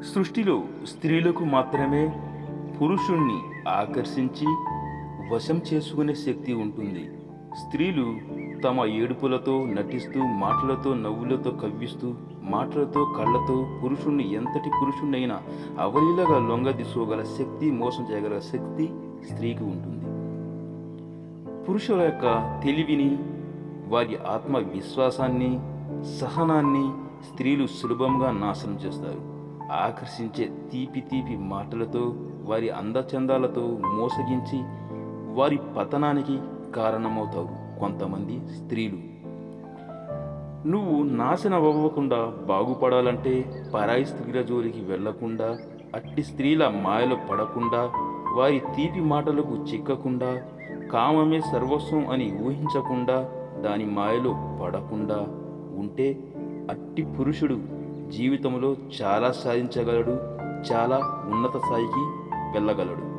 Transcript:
సృష్టిలో స్త్రీలకు మాత్రమే పురుషుణ్ణి ఆకర్షించి వశం చేసుకునే శక్తి ఉంటుంది స్త్రీలు తమ ఏడుపులతో నటిస్తూ మాటలతో నవ్వులతో కవ్విస్తూ మాటలతో కళ్ళతో పురుషుణ్ణి ఎంతటి పురుషుణ్ణైనా అవలీలగా లొంగదీసుకోగల శక్తి మోసం చేయగల శక్తి స్త్రీకి ఉంటుంది పురుషుల యొక్క తెలివిని వారి ఆత్మవిశ్వాసాన్ని సహనాన్ని స్త్రీలు సులభంగా నాశనం చేస్తారు ఆకర్షించే తీపి తీపి మాటలతో వారి అందచందాలతో మోసగించి వారి పతనానికి కారణమవుతారు కొంతమంది స్త్రీలు నువ్వు నాశనం అవ్వకుండా బాగుపడాలంటే పరాయి స్త్రీల జోలికి వెళ్లకుండా అట్టి స్త్రీల మాయలో పడకుండా వారి తీపి మాటలకు చిక్కకుండా కామమే సర్వస్వం అని ఊహించకుండా దాని మాయలో పడకుండా ఉంటే అట్టి పురుషుడు జీవితంలో చాలా సాధించగలడు చాలా ఉన్నత స్థాయికి వెళ్ళగలడు